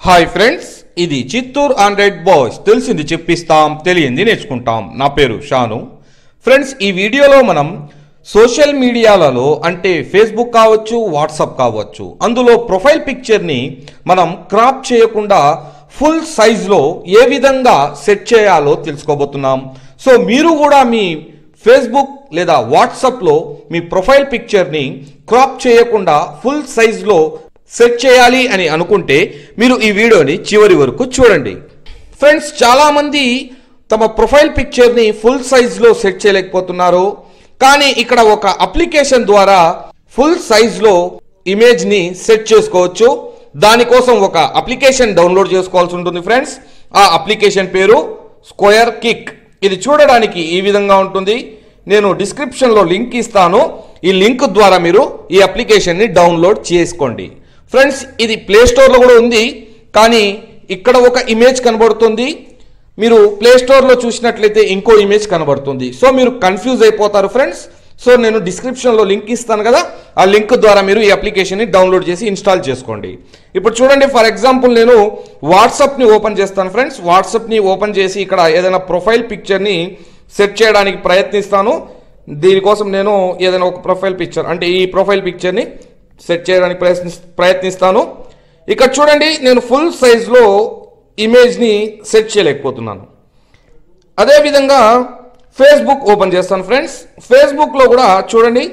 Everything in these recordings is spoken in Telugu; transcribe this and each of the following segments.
హాయ్ ఫ్రెండ్స్ ఇది చిత్తూరు ఆండ్రాయిడ్ బాయ్స్ తెలిసింది చెప్పిస్తాం తెలియంది నేర్చుకుంటాం నా పేరు షాను ఫ్రెండ్స్ ఈ వీడియోలో మనం సోషల్ మీడియాలలో అంటే ఫేస్బుక్ కావచ్చు వాట్సాప్ కావచ్చు అందులో ప్రొఫైల్ పిక్చర్ని మనం క్రాప్ చేయకుండా ఫుల్ సైజ్లో ఏ విధంగా సెట్ చేయాలో తెలుసుకోబోతున్నాం సో మీరు కూడా మీ ఫేస్బుక్ లేదా వాట్సాప్లో మీ ప్రొఫైల్ పిక్చర్ని క్రాప్ చేయకుండా ఫుల్ సైజ్లో సెట్ చేయాలి అని అనుకుంటే మీరు ఈ వీడియోని చివరి వరకు చూడండి ఫ్రెండ్స్ చాలామంది తమ ప్రొఫైల్ పిక్చర్ని ఫుల్ సైజ్లో సెట్ చేయలేకపోతున్నారు కానీ ఇక్కడ ఒక అప్లికేషన్ ద్వారా ఫుల్ సైజ్లో ఇమేజ్ని సెట్ చేసుకోవచ్చు దానికోసం ఒక అప్లికేషన్ డౌన్లోడ్ చేసుకోవాల్సి ఉంటుంది ఫ్రెండ్స్ ఆ అప్లికేషన్ పేరు స్క్వేర్ కిక్ ఇది చూడడానికి ఈ విధంగా ఉంటుంది నేను డిస్క్రిప్షన్లో లింక్ ఇస్తాను ఈ లింక్ ద్వారా మీరు ఈ అప్లికేషన్ని డౌన్లోడ్ చేసుకోండి ఫ్రెండ్స్ ఇది ప్లే స్టోర్లో కూడా ఉంది కానీ ఇక్కడ ఒక ఇమేజ్ కనబడుతుంది మీరు ప్లే స్టోర్లో చూసినట్లయితే ఇంకో ఇమేజ్ కనబడుతుంది సో మీరు కన్ఫ్యూజ్ అయిపోతారు ఫ్రెండ్స్ సో నేను డిస్క్రిప్షన్లో లింక్ ఇస్తాను కదా ఆ లింక్ ద్వారా మీరు ఈ అప్లికేషన్ని డౌన్లోడ్ చేసి ఇన్స్టాల్ చేసుకోండి ఇప్పుడు చూడండి ఫర్ ఎగ్జాంపుల్ నేను వాట్సాప్ని ఓపెన్ చేస్తాను ఫ్రెండ్స్ వాట్సాప్ని ఓపెన్ చేసి ఇక్కడ ఏదైనా ప్రొఫైల్ పిక్చర్ని సెట్ చేయడానికి ప్రయత్నిస్తాను దీనికోసం నేను ఏదైనా ఒక ప్రొఫైల్ పిక్చర్ అంటే ఈ ప్రొఫైల్ పిక్చర్ని సెట్ చేయడానికి ప్రయత్ని ప్రయత్నిస్తాను ఇక్కడ చూడండి నేను ఫుల్ సైజ్లో ఇమేజ్ని సెట్ చేయలేకపోతున్నాను అదేవిధంగా ఫేస్బుక్ ఓపెన్ చేస్తాను ఫ్రెండ్స్ ఫేస్బుక్లో కూడా చూడండి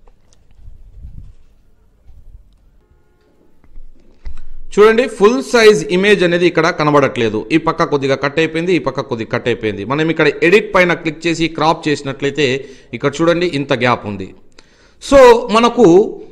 చూడండి ఫుల్ సైజ్ ఇమేజ్ అనేది ఇక్కడ కనబడట్లేదు ఈ పక్క కొద్దిగా కట్ అయిపోయింది ఈ పక్క కొద్దిగా కట్ అయిపోయింది మనం ఇక్కడ ఎడిట్ పైన క్లిక్ చేసి క్రాప్ చేసినట్లయితే ఇక్కడ చూడండి ఇంత గ్యాప్ ఉంది సో మనకు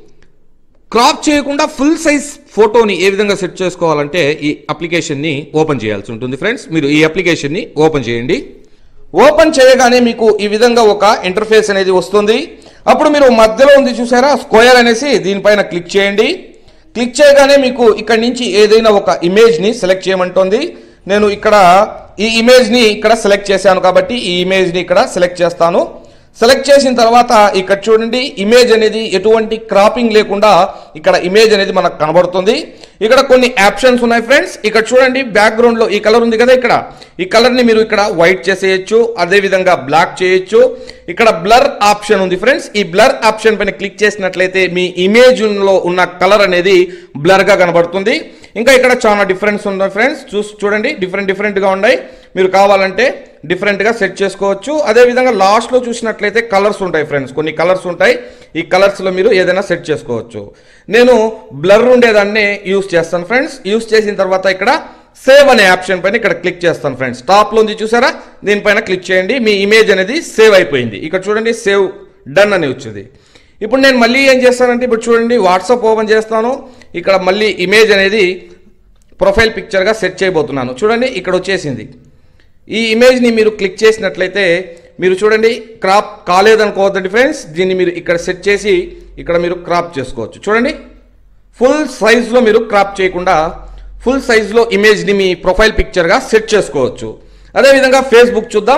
క్రాప్ చేయకుండా ఫుల్ సైజ్ ఫోటోని ఏ విధంగా సెట్ చేసుకోవాలంటే ఈ అప్లికేషన్ని ఓపెన్ చేయాల్సి ఉంటుంది ఫ్రెండ్స్ మీరు ఈ అప్లికేషన్ని ఓపెన్ చేయండి ఓపెన్ చేయగానే మీకు ఈ విధంగా ఒక ఇంటర్ఫేస్ అనేది వస్తుంది అప్పుడు మీరు మధ్యలో ఉంది చూసారా స్క్వేర్ అనేసి దీనిపైన క్లిక్ చేయండి క్లిక్ చేయగానే మీకు ఇక్కడ నుంచి ఏదైనా ఒక ఇమేజ్ని సెలెక్ట్ చేయమంటుంది నేను ఇక్కడ ఈ ఇమేజ్ని ఇక్కడ సెలెక్ట్ చేశాను కాబట్టి ఈ ఇమేజ్ని ఇక్కడ సెలెక్ట్ చేస్తాను సెలెక్ట్ చేసిన తర్వాత ఇక్కడ చూడండి ఇమేజ్ అనేది ఎటువంటి క్రాపింగ్ లేకుండా ఇక్కడ ఇమేజ్ అనేది మనకు కనబడుతుంది ఇక్కడ కొన్ని ఆప్షన్స్ ఉన్నాయి ఫ్రెండ్స్ ఇక్కడ చూడండి బ్యాక్గ్రౌండ్ లో ఈ కలర్ ఉంది కదా ఇక్కడ ఈ కలర్ ని మీరు ఇక్కడ వైట్ చేసేయచ్చు అదే విధంగా బ్లాక్ చేయొచ్చు ఇక్కడ బ్లర్ ఆప్షన్ ఉంది ఫ్రెండ్స్ ఈ బ్లర్ ఆప్షన్ పైన క్లిక్ చేసినట్లయితే మీ ఇమేజ్ లో ఉన్న కలర్ అనేది బ్లర్ గా కనబడుతుంది ఇంకా ఇక్కడ చాలా డిఫరెన్స్ ఉన్నాయి ఫ్రెండ్స్ చూసి చూడండి డిఫరెంట్ డిఫరెంట్ గా ఉన్నాయి మీరు కావాలంటే డిఫరెంట్ గా సెట్ చేసుకోవచ్చు అదే విధంగా లాస్ట్ లో చూసినట్లయితే కలర్స్ ఉంటాయి ఫ్రెండ్స్ కొన్ని కలర్స్ ఉంటాయి ఈ కలర్స్ లో మీరు ఏదైనా సెట్ చేసుకోవచ్చు నేను బ్లర్ ఉండేదాన్ని యూస్ చేస్తాను ఫ్రెండ్స్ యూస్ చేసిన తర్వాత ఇక్కడ సేవ్ అనే ఆప్షన్ పైన ఇక్కడ క్లిక్ చేస్తాను ఫ్రెండ్స్ టాప్ లో ఉంది చూసారా దీనిపైన క్లిక్ చేయండి మీ ఇమేజ్ అనేది సేవ్ అయిపోయింది ఇక్కడ చూడండి సేవ్ డన్ అని వచ్చింది ఇప్పుడు నేను మళ్ళీ ఏం చేస్తానంటే ఇప్పుడు చూడండి వాట్సాప్ ఓపెన్ చేస్తాను ఇక్కడ మళ్ళీ ఇమేజ్ అనేది ప్రొఫైల్ పిక్చర్గా సెట్ చేయబోతున్నాను చూడండి ఇక్కడ వచ్చేసింది ఈ ఇమేజ్ని మీరు క్లిక్ చేసినట్లయితే మీరు చూడండి క్రాప్ కాలేదనుకోవద్దండి ఫ్రెండ్స్ దీన్ని మీరు ఇక్కడ సెట్ చేసి ఇక్కడ మీరు క్రాప్ చేసుకోవచ్చు చూడండి ఫుల్ సైజ్లో మీరు క్రాప్ చేయకుండా ఫుల్ సైజ్లో ఇమేజ్ని మీ ప్రొఫైల్ పిక్చర్గా సెట్ చేసుకోవచ్చు అదేవిధంగా ఫేస్బుక్ చూద్దాం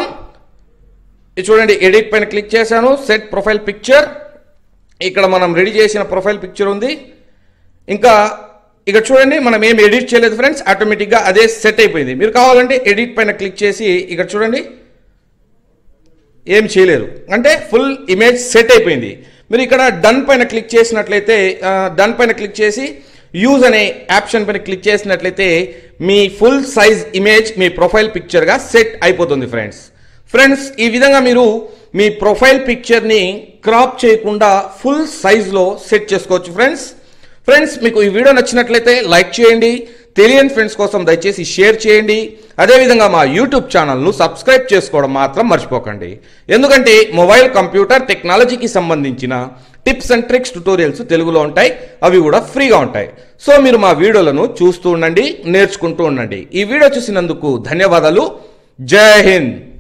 ఇది చూడండి ఎడిట్ పైన క్లిక్ చేశాను సెట్ ప్రొఫైల్ పిక్చర్ ఇక్కడ మనం రెడీ చేసిన ప్రొఫైల్ పిక్చర్ ఉంది ఇంకా ఇక్కడ చూడండి మనం ఏం ఎడిట్ చేయలేదు ఫ్రెండ్స్ ఆటోమేటిక్గా అదే సెట్ అయిపోయింది మీరు కావాలంటే ఎడిట్ పైన క్లిక్ చేసి ఇక్కడ చూడండి ఏం చేయలేరు అంటే ఫుల్ ఇమేజ్ సెట్ అయిపోయింది మీరు ఇక్కడ డన్ పైన క్లిక్ చేసినట్లయితే డన్ పైన క్లిక్ చేసి యూజ్ అనే ఆప్షన్ పైన క్లిక్ చేసినట్లయితే మీ ఫుల్ సైజ్ ఇమేజ్ మీ ప్రొఫైల్ పిక్చర్గా సెట్ అయిపోతుంది ఫ్రెండ్స్ ఫ్రెండ్స్ ఈ విధంగా మీరు మీ ప్రొఫైల్ పిక్చర్ని క్రాప్ చేయకుండా ఫుల్ సైజ్లో సెట్ చేసుకోవచ్చు ఫ్రెండ్స్ ఫ్రెండ్స్ మీకు ఈ వీడియో నచ్చినట్లయితే లైక్ చేయండి తెలియని ఫ్రెండ్స్ కోసం దయచేసి షేర్ చేయండి అదేవిధంగా మా యూట్యూబ్ ఛానల్ను సబ్స్క్రైబ్ చేసుకోవడం మాత్రం మర్చిపోకండి ఎందుకంటే మొబైల్ కంప్యూటర్ టెక్నాలజీకి సంబంధించిన టిప్స్ అండ్ ట్రిక్స్ ట్యుటోరియల్స్ తెలుగులో ఉంటాయి అవి కూడా ఫ్రీగా ఉంటాయి సో మీరు మా వీడియోలను చూస్తూ ఉండండి నేర్చుకుంటూ ఉండండి ఈ వీడియో చూసినందుకు ధన్యవాదాలు జై హింద్